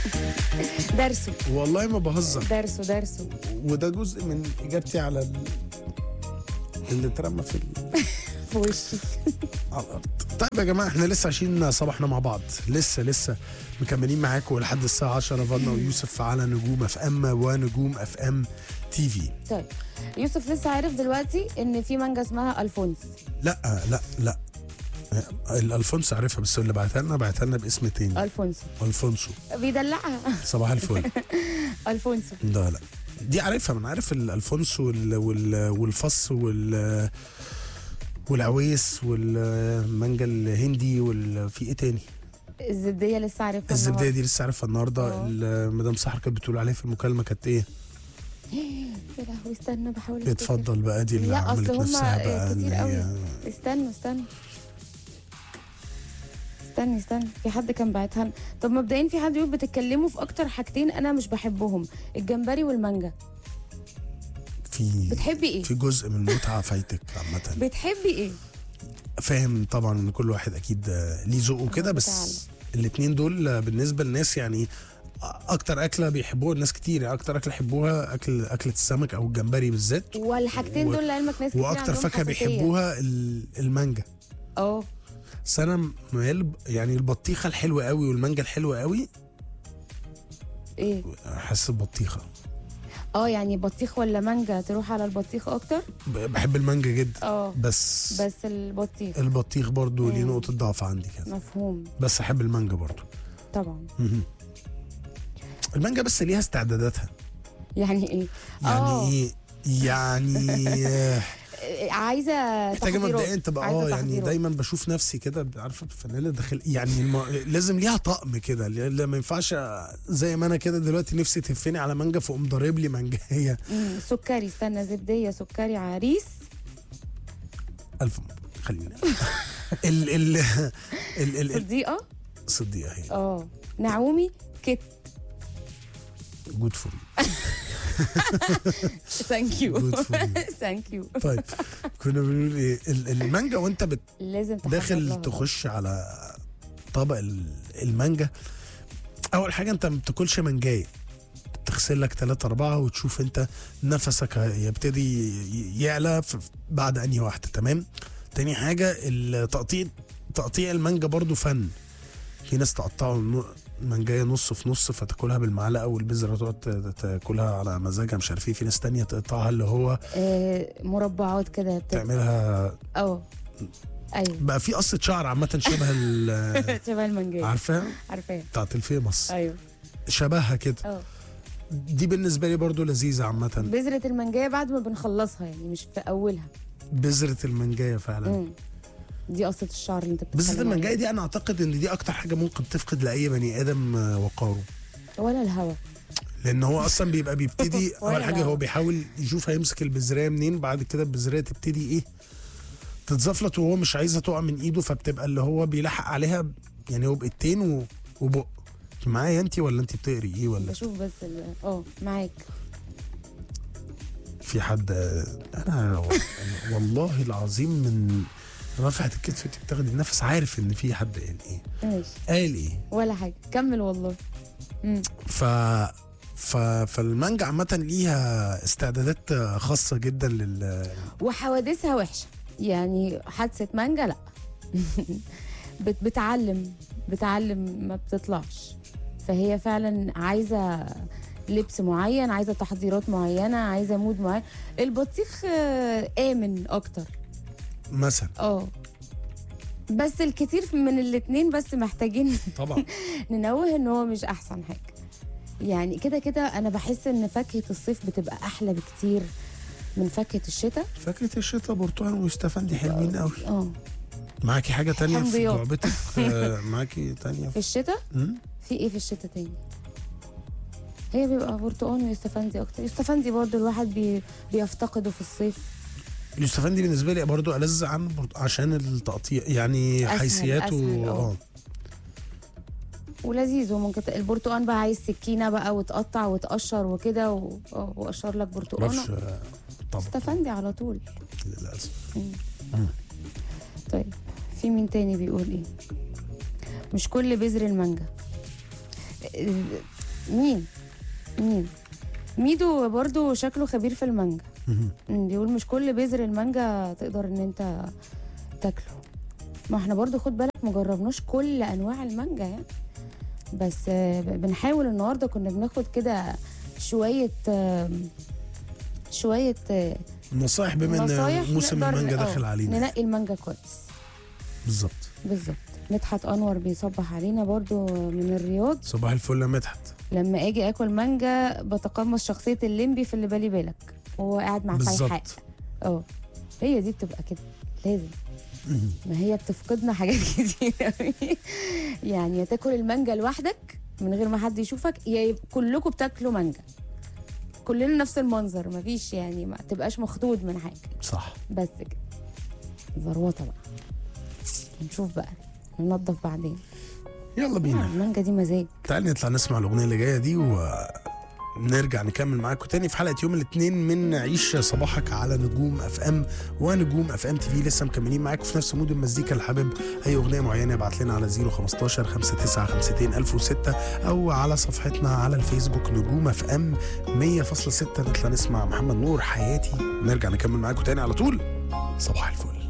درسه والله ما بهزر درسه درسه وده جزء من اجابتي على ال- اللي اترمى في ال- في وشي على الارض طيب يا جماعه احنا لسه عايشين صباحنا مع بعض لسه لسه مكملين معاكم لحد الساعه 10 فانا ويوسف على نجوم اف ام ونجوم اف ام تي في طيب يوسف لسه عارف دلوقتي ان في مانجا اسمها الفونس لا لا لا الالفونسو عارفها بس اللي بعتها لنا بعتها لنا باسم تاني الفونسو الفونسو بيدلعها صباح الفل الفونسو لا لا دي عارفها من عارف الالفونسو وال وال والفص وال والعويس والمانجا الهندي وفي ايه تاني الزبديه لسه عارفها الزبديه النهاردة. دي لسه عارفها النهارده آه. المدام سحر كانت بتقول عليها في المكالمه كانت ايه يا لهوي استنى بحاول أفتكر. اتفضل بقى دي اللي لا، عملت أصل هما نفسها بقى كتير ان قوي. هي استنوا استنوا استني استني في حد كان باعتها لنا. طب مبدئيا في حد بيقول بتتكلموا في اكتر حاجتين انا مش بحبهم الجمبري والمانجا في بتحبي ايه في جزء من المتعه فايتك عامه بتحبي ايه فاهم طبعا ان كل واحد اكيد آه، ليه ذوقه كده آه، بس بتعلم. الاتنين دول آه، بالنسبه للناس يعني اكتر اكله بيحبوها الناس كتير يعني اكتر اكله يحبوها اكل اكله السمك او الجمبري بالذات والحاجتين و- دول لعلمك ناس كتير واكتر عندهم فاكهه حساسية. بيحبوها ال- المانجا اه بس انا ميال يعني البطيخه الحلوه قوي والمانجا الحلوه قوي ايه احس البطيخه اه يعني بطيخ ولا مانجا تروح على البطيخ اكتر ب- بحب المانجا جدا اه بس, بس البطيخ البطيخ برضو ليه مم. نقطه ضعف عندي كده مفهوم بس احب المانجا برضو طبعا مهم. المانجا بس ليها استعداداتها يعني ايه يعني آه. ايه يعني آه، آه، عايزه محتاجه تحضيرات. مبدئيا تبقى عايزة اه يعني تحضيرات. دايما بشوف نفسي كده عارفه الفانيلا داخل يعني الم... لازم ليها طقم كده لا ما ينفعش زي ما انا كده دلوقتي نفسي تهفني على مانجا فاقوم ضارب لي مانجايه مم، سكري استنى زبديه سكري عريس الف مبروك خلينا ال ال ال ال ال صديقه صديقه هي اه نعومي كت جود فور ثانك يو جود فور ثانك يو طيب كنا بنقول ايه ال- المانجا وانت بت لازم تحضر لها. داخل تخش على طبق ال- المانجا اول حاجه انت ما بتاكلش مانجايه تغسل لك ثلاثة أربعة وتشوف أنت نفسك يبتدي ي- يعلى في- بعد أنهي واحدة تمام تاني حاجة التقطيع تقطيع المانجا برضو فن في ناس تقطعوا النو- المانجاية نص في نص فتاكلها بالمعلقة والبذرة تقعد ت- تاكلها على مزاجها مش عارف ايه في ناس تانية تقطعها اللي هو آه مربعات كده بت- تعملها اه ايوه بقى في قصة شعر عامة شبه ال- شبه المانجا عارفاها عارفاها بتاعت الفيمس ايوه شبهها كده اه دي بالنسبة لي برضو لذيذة عامة بذرة المانجاية بعد ما بنخلصها يعني مش في اولها بذرة المانجاية فعلا مم. دي قصة الشعر اللي انت بتتكلم بذرة المانجاية عليها. دي أنا أعتقد إن دي أكتر حاجة ممكن تفقد لأي بني آدم آه، وقاره ولا الهوا لأن هو أصلا بيبقى بيبتدي ولا أول حاجة لا. هو بيحاول يشوف هيمسك البذرية منين بعد كده البذرية تبتدي إيه تتزفلت وهو مش عايزها تقع من إيده فبتبقى اللي هو بيلحق عليها ب- يعني هو بإيدتين و- وبق معايا أنت ولا أنت بتقري إيه ولا بشوف بس ال- اه معاك في حد انا والله العظيم من رفعة الكتف انت بتاخد النفس عارف ان في حد قال ايه ماشي قال ايه ولا حاجة كمل والله مم. ف ف فالمانجا عامة ليها استعدادات خاصة جدا لل وحوادثها وحشة يعني حادثة مانجا لا بت بتعلم بتعلم ما بتطلعش فهي فعلا عايزة لبس معين عايزة تحضيرات معينة عايزة مود معين البطيخ آه، آمن أكتر مثلا اه بس الكتير من الاتنين بس محتاجين طبعا ننوه ان هو مش احسن حاجه يعني كده كده انا بحس ان فاكهه الصيف بتبقى احلى بكتير من فاكهه الشتاء فاكرة الشتا برتقال واستفندي حلوين قوي اه معاكي حاجة تانية في حمضيات. لعبتك آه، معاكي تانية في في الشتاء مم؟ في ايه في الشتاء تاني هي بيبقى برتقان ويستفندي اكتر يستفندي برضو الواحد بي بيفتقده في الصيف الاستفندي بالنسبة لي برضو ألذ عن برت- عشان التقطيع يعني أسهل- حيثياته أسهل، آه. اه ولذيذ وممكن ت- البرتقان بقى عايز سكينه بقى وتقطع وتقشر وكده و- اه وقشر لك معرفش برتقانه آه، طبعا استفندي على طول للأسف طيب في مين تاني بيقول ايه مش كل بذر المانجا آه، مين مين ميدو برضو شكله خبير في المانجا مهم. مم، بيقول مش كل بذر المانجا تقدر ان انت تاكله ما احنا برضو خد بالك مجربناش كل انواع المانجا يعني بس آه، ب- بنحاول النهارده كنا بناخد كده شويه آم، شويه آه، نصايح بما نصايح ان موسم نقدر- المانجا آه، داخل علينا ننقي المانجا كويس بالظبط بالظبط مدحت انور بيصبح علينا برضو من الرياض صباح الفل يا مدحت لما اجي اكل مانجا بتقمص شخصيه الليمبي في اللي بالي بالك وهو قاعد مع فيحاء بالظبط اه هي دي بتبقى كده لازم مهم. ما هي بتفقدنا حاجات كتير قوي يعني يا تاكل المانجا لوحدك من غير ما حد يشوفك يا يبقى كلكم بتاكلوا مانجا كلنا نفس المنظر مفيش يعني ما تبقاش مخدود من حاجه صح بس كده ذروطه بقى نشوف بقى ننضف بعدين يلا آه، بينا المانجا دي مزاج تعال نطلع نسمع الاغنيه اللي جايه دي ونرجع نكمل معاكم تاني في حلقه يوم الاثنين من عيش صباحك على نجوم اف ام ونجوم اف ام تي في لسه مكملين معاكم في نفس مود المزيكا اللي حابب اي اغنيه معينه ابعت لنا على 015 59 1006 او على صفحتنا على الفيسبوك نجوم اف ام 100.6 نطلع نسمع محمد نور حياتي نرجع نكمل معاكم تاني على طول صباح الفل